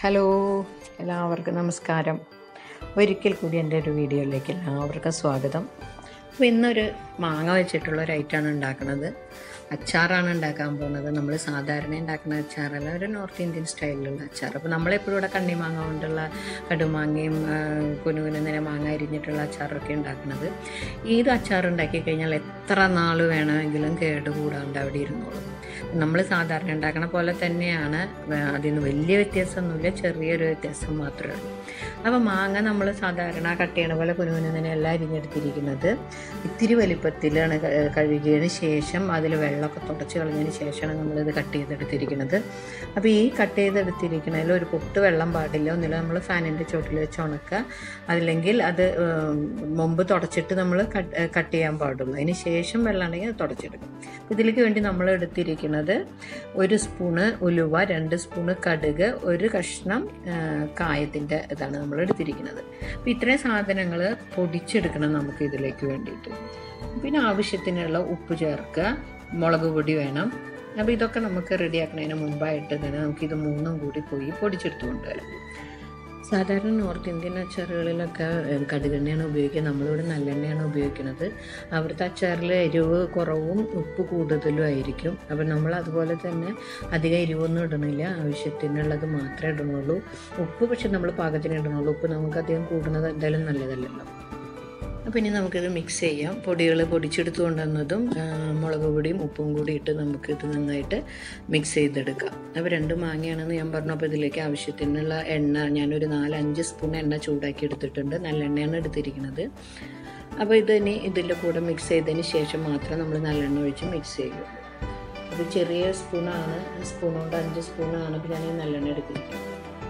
hello എല്ലാവർക്കും നമസ്കാരം ഒരിക്കൽ കൂടി എൻ്റെ ഒരു വീഡിയോയിലേക്ക് എല്ലാവർക്കും സ്വാഗതം അപ്പോൾ ഇന്നൊരു മാങ്ങ വെച്ചിട്ടുള്ള ഒരു ഐറ്റമാണ് ഉണ്ടാക്കുന്നത് അച്ചാറാണ് ഉണ്ടാക്കാൻ പോകുന്നത് നമ്മൾ സാധാരണ ഉണ്ടാക്കുന്ന അച്ചാറല്ല ഒരു നോർത്ത് ഇന്ത്യൻ സ്റ്റൈലിലുള്ള അച്ചാർ അപ്പോൾ നമ്മളെപ്പോഴും ഇവിടെ കണ്ണിമാങ്ങ കൊണ്ടുള്ള കടുമാങ്ങയും ആ, കുനുകുനുന്നിനെ മാങ്ങ അരിഞ്ഞിട്ടുള്ള അച്ചാറൊക്കെ ഉണ്ടാക്കുന്നത് ഏത് അച്ചാർ ഉണ്ടാക്കി കഴിഞ്ഞാൽ എത്ര നാൾ വേണമെങ്കിലും കേടുകൂടാണ്ട് അവിടെ ഇരുന്നോളും നമ്മൾ സാധാരണ ഉണ്ടാക്കണ പോലെ തന്നെയാണ് വേ- അതിന് വലിയ വ്യത്യാസമൊന്നുമില്ല ചെറിയൊരു വ്യത്യാസം മാത്രമേ ഉള്ളൂ അപ്പോൾ മാങ്ങ നമ്മൾ സാധാരണ കട്ട് ചെയ്യണ പോലെ കുനുകുനുന്നിനെ എല്ലാം അരിഞ്ഞെടുത്തിരിക്കുന്നത് ഇത്തിരി വലിപ്പത്തിലാണ് ക- കഴുകിയതിന് ശേഷം അതിൽ വെള്ളമൊക്കെ തുടച്ച് കളഞ്ഞതിന് ശേഷമാണ് നമ്മളിത് കട്ട് ചെയ്തെടുത്തിരിക്കുന്നത് അപ്പോൾ ഈ കട്ട് ചെയ്തെടുത്തിരിക്കുന്നതിൽ ഒരു പൊട്ട് വെള്ളം പാടില്ല ഒന്നില്ല നമ്മൾ ഫാനിൻ്റെ ചോട്ടിൽ വെച്ച് ഉണക്കുക അല്ലെങ്കിൽ അത് ഉം, മുമ്പ് തുടച്ചിട്ട് നമ്മൾ കട്ട് കട്ട് ചെയ്യാൻ പാടുള്ളൂ അതിന് ശേഷം വെള്ളമാണെങ്കിൽ അത് തുടച്ചെടുക്കും ഇതിലേക്ക് വേണ്ടി നമ്മൾ എടുത്തിരിക്കുന്നത് ഒരു സ്പൂണ് ഉലുവ രണ്ട് സ്പൂണ് കടുക് ഒരു കഷ്ണം കായത്തിൻ്റെ ഇതാണ് നമ്മൾ എടുത്തിരിക്കുന്നത് അപ്പോൾ ഇത്രയും സാധനങ്ങൾ പൊടിച്ചെടുക്കണം നമുക്ക് ഇതിലേക്ക് വേണ്ടിയിട്ട് പിന്നെ ആവശ്യത്തിനുള്ള ഉപ്പ് ചേർക്കുക മുളക് പൊടി വേണം അപ്പോൾ ഇതൊക്കെ നമുക്ക് റെഡിയാക്കുന്നതിന് മുമ്പായിട്ട് തന്നെ നമുക്കിത് മൂന്നും കൂടി പോയി പൊടിച്ചെടുത്ത് കൊണ്ടുവരാം സാധാരണ നോർത്ത് ഇന്ത്യൻ അച്ചാറുകളിലൊക്കെ ഏഹ്, കടുകെണ്ണയാണ് ഉപയോഗിക്കുക നമ്മളിവിടെ നല്ലെണ്ണയാണ് ഉപയോഗിക്കുന്നത് അവിടുത്തെ അച്ചാറിൽ എരിവ് കുറവും ഉപ്പ് കൂടുതലും ആയിരിക്കും അപ്പം നമ്മൾ അതുപോലെ തന്നെ അധികം എരിവൊന്നും ഇടണില്ല ആവശ്യത്തിനുള്ളത് മാത്രമേ ഇടണുള്ളൂ ഉപ്പ് പക്ഷെ നമ്മൾ പാകത്തിന് ഇടണുള്ളൂ ഉപ്പ് നമുക്ക് അധികം കൂടുന്നത് എന്തായാലും നല്ലതല്ലല്ലോ അപ്പോൾ ഇനി നമുക്കിത് മിക്സ് ചെയ്യാം പൊടികൾ പൊടിച്ചെടുത്ത് കൊണ്ടുവന്നതും ആ, മുളക് പൊടിയും ഉപ്പും കൂടി ഇട്ട് നമുക്ക് ഇത് നന്നായിട്ട് മിക്സ് ചെയ്തെടുക്കാം അപ്പോൾ രണ്ട് മാങ്ങയാണെന്ന് ഞാൻ പറഞ്ഞു അപ്പോൾ ഇതിലേക്ക് ആവശ്യത്തിനുള്ള എണ്ണ ഞാനൊരു നാലഞ്ച് സ്പൂൺ എണ്ണ ചൂടാക്കി എടുത്തിട്ടുണ്ട് നല്ലെണ്ണയാണ് എടുത്തിരിക്കുന്നത് അപ്പോൾ ഇത് ഇനി ഇതിൻ്റെ കൂടെ മിക്സ് ചെയ്തതിന് ശേഷം മാത്രം നമ്മൾ നല്ലെണ്ണ ഒഴിച്ച് മിക്സ് ചെയ്യുള്ളൂ ഇത് ചെറിയ സ്പൂണാണ് സ്പൂൺ കൊണ്ട് അഞ്ച് സ്പൂണാണ് ഇപ്പോൾ ഞാൻ ഈ നല്ലെണ്ണ എടുത്തിരിക്കുന്നത്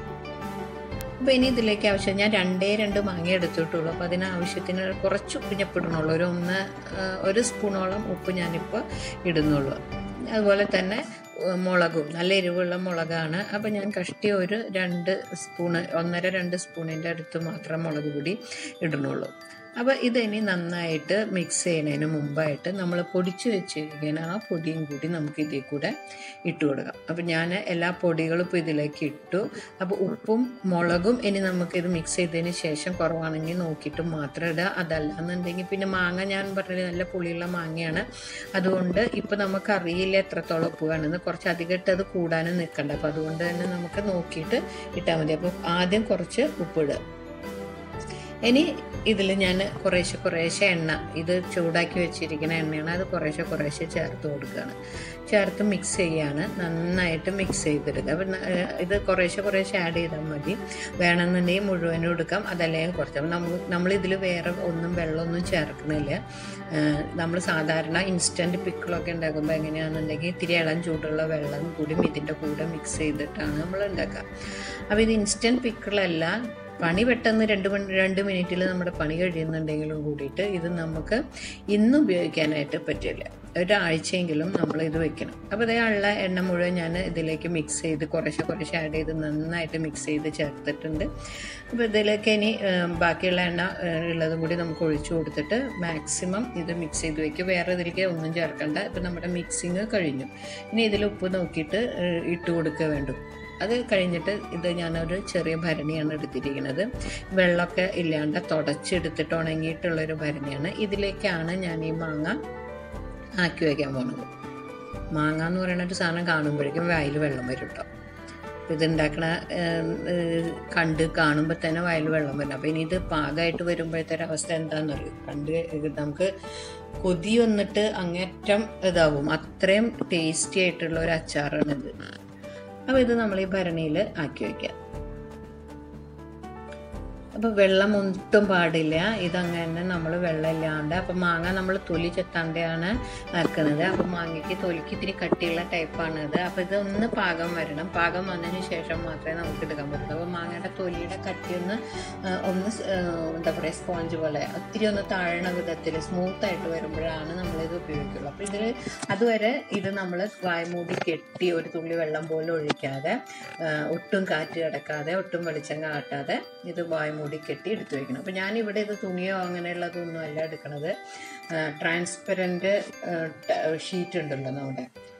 അപ്പോൾ ഇനി ഇതിലേക്ക് ആവശ്യം ഞാൻ രണ്ടേ രണ്ട് മാങ്ങ എടുത്തിട്ടുള്ളൂ അപ്പോൾ അതിന് ആവശ്യത്തിന് കുറച്ച് ഉപ്പ് ഞാൻ ഇടുന്നുള്ളൂ ഒരു ഒന്ന് ആ, ഒരു സ്പൂണോളം ഉപ്പ് ഞാനിപ്പോൾ ഇടുന്നുള്ളൂ അതുപോലെ തന്നെ ഉം, മുളകും നല്ല എരിവുള്ള മുളകാണ് അപ്പോൾ ഞാൻ കഷ്ടി ഒരു രണ്ട് സ്പൂണ് ഒന്നര രണ്ട് സ്പൂണിൻ്റെ അടുത്ത് മാത്രം മുളക് പൊടി ഇടുന്നുള്ളൂ അപ്പോൾ ഇതിനി നന്നായിട്ട് മിക്സ് ചെയ്യുന്നതിന് മുമ്പായിട്ട് നമ്മൾ പൊടിച്ച് വെച്ചിരിക്കുന്ന ആ പൊടിയും കൂടി നമുക്ക് ഇതിൽ കൂടെ ഇട്ട് കൊടുക്കാം അപ്പോൾ ഞാൻ എല്ലാ പൊടികളും ഇപ്പോൾ ഇതിലേക്ക് ഇട്ടു അപ്പോൾ ഉപ്പും മുളകും ഇനി നമുക്കിത് മിക്സ് ചെയ്തതിന് ശേഷം കുറവാണെങ്കിൽ നോക്കിയിട്ട് മാത്രം ഇടുക അതല്ല എന്നുണ്ടെങ്കിൽ പിന്നെ മാങ്ങ ഞാൻ പറഞ്ഞത് നല്ല പുളിയുള്ള മാങ്ങയാണ് അതുകൊണ്ട് ഇപ്പോൾ നമുക്കറിയില്ല എത്രത്തോളം ഉപ്പ് വേണമെന്ന് കുറച്ച് അധികം ഇട്ട് അത് കൂടാനും നിൽക്കണ്ട അപ്പോൾ അതുകൊണ്ട് തന്നെ നമുക്ക് നോക്കിയിട്ട് ഇട്ടാൽ മതി അപ്പോൾ ആദ്യം കുറച്ച് ഉപ്പിടുക ഇനി ഇതിൽ ഞാൻ കുറേശ്ശെ കുറേശ്ശെ എണ്ണ ഇത് ചൂടാക്കി വെച്ചിരിക്കുന്ന എണ്ണയാണ് അത് കുറേശ്ശെ കുറേശ്ശെ ചേർത്ത് കൊടുക്കുകയാണ് ചേർത്ത് മിക്സ് ചെയ്യാണ് നന്നായിട്ട് മിക്സ് ചെയ്തെടുക്കുക അപ്പം ഇത് കുറേശ്ശെ കുറേശ്ശെ ആഡ് ചെയ്താൽ മതി വേണമെന്നുണ്ടെങ്കിൽ മുഴുവനും എടുക്കാം അതല്ലെങ്കിൽ കുറച്ച് അപ്പം നമ്മൾ നമ്മളിതിൽ വേറെ ഒന്നും വെള്ളമൊന്നും ചേർക്കണില്ല നമ്മൾ സാധാരണ ഇൻസ്റ്റൻറ്റ് പിക്കിളൊക്കെ ഉണ്ടാക്കുമ്പോൾ എങ്ങനെയാണെന്നുണ്ടെങ്കിൽ ഇത്തിരി ഇളം ചൂടുള്ള വെള്ളം കൂടി ഇതിൻ്റെ കൂടെ മിക്സ് ചെയ്തിട്ടാണ് നമ്മൾ ഉണ്ടാക്കുക അപ്പോൾ ഇത് ഇൻസ്റ്റൻറ്റ് പിക്കിളല്ല പണി പെട്ടെന്ന് രണ്ട് മണി രണ്ട് മിനിറ്റിൽ നമ്മുടെ പണി കഴിയുന്നുണ്ടെങ്കിലും കൂടിയിട്ട് ഇത് നമുക്ക് ഇന്ന് ഉപയോഗിക്കാനായിട്ട് പറ്റില്ല ഒരാഴ്ചയെങ്കിലും നമ്മൾ ഇത് വെക്കണം അപ്പോൾ ഇതേ ഉള്ള എണ്ണ മുഴുവൻ ഞാൻ ഇതിലേക്ക് മിക്സ് ചെയ്ത് കുറേശ്ശെ കുറേശ്ശെ ആഡ് ചെയ്ത് നന്നായിട്ട് മിക്സ് ചെയ്ത് ചേർത്തിട്ടുണ്ട് അപ്പോൾ ഇതിലേക്ക് ഇനി ഏം, ബാക്കിയുള്ള എണ്ണ ഏ, ഉള്ളതും കൂടി നമുക്ക് ഒഴിച്ചു കൊടുത്തിട്ട് മാക്സിമം ഇത് മിക്സ് ചെയ്ത് വെക്കും വേറെ ഇതിലേക്ക് ഒന്നും ചേർക്കണ്ട ഇപ്പം നമ്മുടെ മിക്സിങ് കഴിഞ്ഞു ഇനി ഇതിൽ ഉപ്പ് നോക്കിയിട്ട് ഏ, ഇട്ട് കൊടുക്കുക വേണ്ടു അത് കഴിഞ്ഞിട്ട് ഇത് ഞാനൊരു ചെറിയ ഭരണിയാണ് എടുത്തിരിക്കുന്നത് വെള്ളമൊക്കെ ഇല്ലാണ്ട് തുടച്ചെടുത്തിട്ട് ഉണങ്ങിയിട്ടുള്ളൊരു ഭരണിയാണ് ഇതിലേക്കാണ് ഞാൻ ഈ മാങ്ങ ആക്കി വയ്ക്കാൻ പോകുന്നത് മാങ്ങ എന്ന് പറയുന്ന ഒരു സാധനം കാണുമ്പോഴേക്കും വായിൽ വെള്ളം വരും കേട്ടോ ഇത് ഉണ്ടാക്കണ കണ്ട് കാണുമ്പോൾ തന്നെ വായിൽ വെള്ളം വരണം അപ്പോൾ ഇനി ഇത് പാകമായിട്ട് വരുമ്പോഴത്തെ അവസ്ഥ എന്താണെന്നറിയും കണ്ട് ഇത് നമുക്ക് കൊതി വന്നിട്ട് അങ്ങേറ്റം ഇതാവും അത്രയും ടേസ്റ്റി ആയിട്ടുള്ള ഒരു അച്ചാറാണിത് അപ്പോൾ ഇത് നമ്മൾ ഈ ഭരണിയിൽ ആക്കി വയ്ക്കാം അപ്പോൾ വെള്ളം ഒട്ടും പാടില്ല ഇതങ്ങനെ നമ്മൾ വെള്ളം ഇല്ലാണ്ട് അപ്പം മാങ്ങ നമ്മൾ തൊലി ചെത്താണ്ടാണ് ആക്കുന്നത് അപ്പം മാങ്ങയ്ക്ക് തൊലിക്ക് ഇത്തിരി കട്ടിയുള്ള ടൈപ്പാണ് ഇത് അപ്പോൾ ഇതൊന്ന് പാകം വരണം പാകം വന്നതിന് ശേഷം മാത്രമേ നമുക്ക് എടുക്കാൻ പറ്റുള്ളൂ അപ്പോൾ മാങ്ങയുടെ തൊലിയുടെ കട്ടി ഒന്ന് ആ, ഒന്ന് സ്- ആ, എന്താ പറയുക സ്പോഞ്ച് പോലെ ഒത്തിരി ഒന്ന് താഴണ വിധത്തിൽ സ്മൂത്തായിട്ട് വരുമ്പോഴാണ് നമ്മളിത് ഉപയോഗിക്കുള്ളൂ അപ്പോൾ ഇതിൽ അതുവരെ ഇത് നമ്മൾ വായ്മൂടി കെട്ടി ഒരു തുള്ളി വെള്ളം പോലും ഒഴിക്കാതെ ആ, ഒട്ടും കാറ്റ് കിടക്കാതെ ഒട്ടും വെളിച്ചം കാട്ടാതെ ഇത് വായ്മൂടി കെട്ടി എടുത്തു വെക്കണം അപ്പോൾ ഞാനിവിടെ ഇത് തുണിയോ അങ്ങനെയുള്ളതൊന്നും അല്ല എടുക്കണത് ട്രാൻസ്പെറൻറ്റ് ഷീറ്റ് ഉണ്ടല്ലോ നമ്മുടെ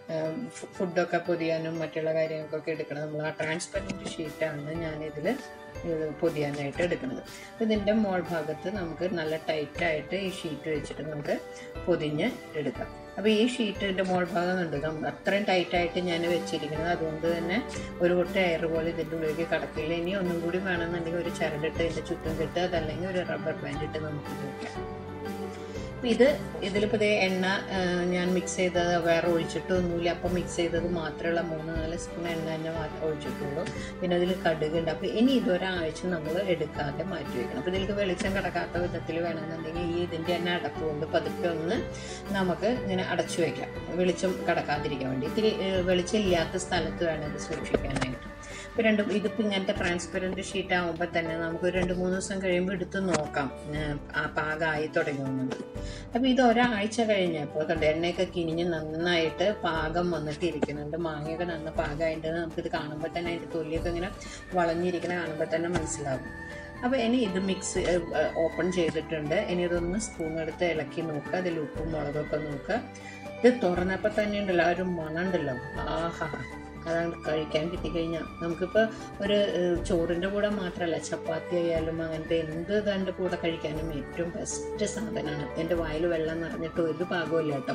ഫുഡൊക്കെ പൊതിയാനും മറ്റുള്ള കാര്യങ്ങൾക്കൊക്കെ എടുക്കണം നമ്മൾ ആ ട്രാൻസ്പെറൻറ്റ് ഷീറ്റാണ് ഞാനിതിൽ പൊതിയാനായിട്ട് എടുക്കുന്നത് അപ്പോൾ ഇതിൻ്റെ മോൾ ഭാഗത്ത് നമുക്ക് നല്ല ടൈറ്റായിട്ട് ഈ ഷീറ്റ് വെച്ചിട്ട് നമുക്ക് പൊതിഞ്ഞ് എടുക്കാം അപ്പോൾ ഈ ഷീറ്റിൻ്റെ മോൾ ഭാഗം ഉണ്ട് നമ്മൾ അത്രയും ടൈറ്റായിട്ട് ഞാൻ വെച്ചിരിക്കുന്നത് അതുകൊണ്ട് തന്നെ ഒരു കൊട്ട എയർ പോലെ ഇതിൻ്റെ ഉള്ളിലേക്ക് കടക്കില്ല ഇനി ഒന്നും കൂടി വേണമെന്നുണ്ടെങ്കിൽ ഒരു ചരടിട്ട് ഇതിൻ്റെ ചുറ്റും കിട്ടുക അതല്ലെങ്കിൽ ഒരു റബ്ബർ ബാൻഡ് ഇട്ട് നമുക്ക് ഉപയോഗിക്കാം അപ്പം ഇത് ഇതിലിപ്പോൾ ഇതേ എണ്ണ ആ, ഞാൻ മിക്സ് ചെയ്തത് വേറെ ഒഴിച്ചിട്ടൊന്നുമില്ല അപ്പം മിക്സ് ചെയ്തത് മാത്രമുള്ള മൂന്ന് നാല് സ്പൂൺ എണ്ണ തന്നെ മാത്രമേ ഒഴിച്ചിട്ടുള്ളൂ പിന്നെ അതിൽ കടുകുണ്ട് അപ്പോൾ ഇനി ഇതൊരാഴ്ച നമ്മൾ എടുക്കാതെ മാറ്റി വെക്കണം അപ്പോൾ ഇതിലേക്ക് വെളിച്ചം കിടക്കാത്ത വിധത്തിൽ വേണമെന്നുണ്ടെങ്കിൽ ഈ ഇതിൻ്റെ തന്നെ അടപ്പ് കൊണ്ട് പതുക്കെ ഒന്ന് നമുക്ക് ഇങ്ങനെ അടച്ചു വെക്കാം വെളിച്ചം കടക്കാതിരിക്കാൻ വേണ്ടി ഇത്തിരി ഏ, വെളിച്ചം ഇല്ലാത്ത സ്ഥലത്ത് വേണം ഇത് സൂക്ഷിക്കാനായിട്ട് ഇപ്പോൾ രണ്ട് ഇതിപ്പോൾ ഇങ്ങനത്തെ ട്രാൻസ്പെറൻറ്റ് ഷീറ്റ് ആകുമ്പോൾ തന്നെ നമുക്ക് ഒരു രണ്ട് മൂന്ന് ദിവസം കഴിയുമ്പോൾ എടുത്ത് നോക്കാം ഏഹ് ആ പാകമായി തുടങ്ങുന്നുണ്ട് അപ്പോൾ ഇത് ഒരാഴ്ച കഴിഞ്ഞപ്പോൾ കണ്ട് എണ്ണയൊക്കെ കിനിഞ്ഞ് നന്നായിട്ട് പാകം വന്നിട്ട് ഇരിക്കുന്നുണ്ട് മാങ്ങയൊക്കെ നന്ന പാകമായിട്ട് നമുക്കിത് കാണുമ്പോൾ തന്നെ അതിൻ്റെ തൊലിയൊക്കെ ഇങ്ങനെ വളഞ്ഞിരിക്കണ കാണുമ്പോൾ തന്നെ മനസ്സിലാകും അപ്പോൾ ഇനി ഇത് മിക്സ് ഓപ്പൺ ചെയ്തിട്ടുണ്ട് ഇനി ഇതൊന്ന് സ്പൂൺ എടുത്ത് ഇളക്കി നോക്കുക അതിൽ ഉപ്പും മുളകൊക്കെ നോക്കുക ഇത് തുറന്നപ്പോൾ തന്നെ ഉണ്ടല്ലോ ആ ഒരു മണം ഉണ്ടല്ലോ ആഹാ അതാണ് കഴിക്കാൻ കിട്ടിക്കഴിഞ്ഞാൽ നമുക്കിപ്പോൾ ഒരു ഏഹ്, ചോറിൻ്റെ കൂടെ മാത്രമല്ല ചപ്പാത്തി ആയാലും അങ്ങനത്തെ എന്ത് ഇതിൻ്റെ കൂടെ കഴിക്കാനും ഏറ്റവും ബെസ്റ്റ് സാധനമാണ് എൻ്റെ വായിൽ വെള്ളം നിറഞ്ഞിട്ട് ഒരു പാകമില്ല കേട്ടോ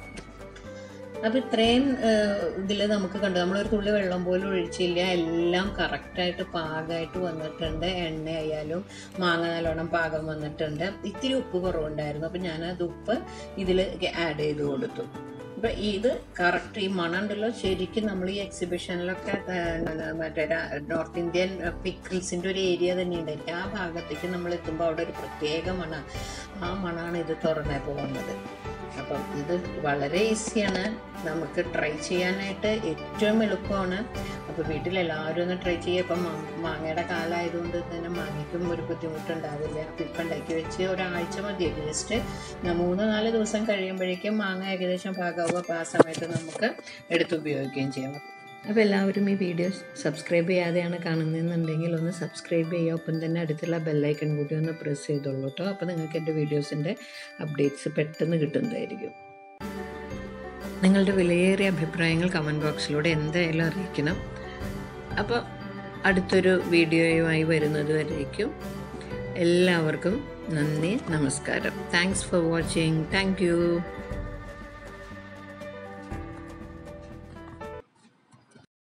അപ്പോൾ ഇത്രയും ഇതിൽ നമുക്ക് കണ്ടു നമ്മളൊരു തുള്ളി വെള്ളം പോലും ഒഴിച്ചില്ല എല്ലാം കറക്റ്റായിട്ട് പാകമായിട്ട് വന്നിട്ടുണ്ട് എണ്ണ ആയാലും മാങ്ങ നല്ലോണം പാകം വന്നിട്ടുണ്ട് ഇത്തിരി ഉപ്പ് കുറവുണ്ടായിരുന്നു അപ്പം ഞാനത് ഉപ്പ് ഇതിൽ ആഡ് ചെയ്ത് കൊടുത്തു അപ്പം ഇത് കറക്റ്റ് ഈ മണം ഉണ്ടല്ലോ ശരിക്കും നമ്മൾ ഈ എക്സിബിഷനിലൊക്കെ ആ, മറ്റേ രാ- നോർത്ത് ഇന്ത്യൻ പിക്കിൾസിൻ്റെ ഒരു ഏരിയ തന്നെ ഉണ്ടായിരിക്കും ആ ഭാഗത്തേക്ക് നമ്മൾ എത്തുമ്പോൾ അവിടെ ഒരു പ്രത്യേക മണം ആ മണമാണ് ഇത് തുറന്നപ്പോൾ വന്നത് അപ്പം ഇത് വളരെ ഈസിയാണ് നമുക്ക് ട്രൈ ചെയ്യാനായിട്ട് ഏറ്റവും എളുപ്പമാണ് അപ്പോൾ വീട്ടിൽ എല്ലാവരും ഒന്ന് ട്രൈ ചെയ്യുക ഇപ്പം മാ- മാങ്ങയുടെ കാലമായതുകൊണ്ട് തന്നെ മാങ്ങയ്ക്കും ഒരു ബുദ്ധിമുട്ടുണ്ടാവില്ല അപ്പം ഇപ്പം ഉണ്ടാക്കി വെച്ച് ഒരാഴ്ച മതി ജസ്റ്റ് മൂന്ന് നാല് ദിവസം കഴിയുമ്പോഴേക്കും മാങ്ങ ഏകദേശം പാകാവും അപ്പോൾ ആ സമയത്ത് നമുക്ക് എടുത്ത് ഉപയോഗിക്കുകയും ചെയ്യാം അപ്പോൾ എല്ലാവരും ഈ വീഡിയോ സബ്സ്ക്രൈബ് ചെയ്യാതെയാണ് കാണുന്നതെന്നുണ്ടെങ്കിൽ ഒന്ന് സബ്സ്ക്രൈബ് ചെയ്യുക ഒപ്പം തന്നെ അടുത്തുള്ള ബെല്ലൈക്കൺ കൂടി ഒന്ന് പ്രസ് ചെയ്തോളൂ കേട്ടോ അപ്പോൾ നിങ്ങൾക്ക് എൻ്റെ വീഡിയോസിൻ്റെ അപ്ഡേറ്റ്സ് പെട്ടെന്ന് കിട്ടുന്നതായിരിക്കും നിങ്ങളുടെ വിലയേറിയ അഭിപ്രായങ്ങൾ കമൻറ്റ് ബോക്സിലൂടെ എന്തായാലും അറിയിക്കണം അപ്പോൾ അടുത്തൊരു വീഡിയോയുമായി വരുന്നത് വരേക്കും എല്ലാവർക്കും നന്ദി നമസ്കാരം thanks for watching thank U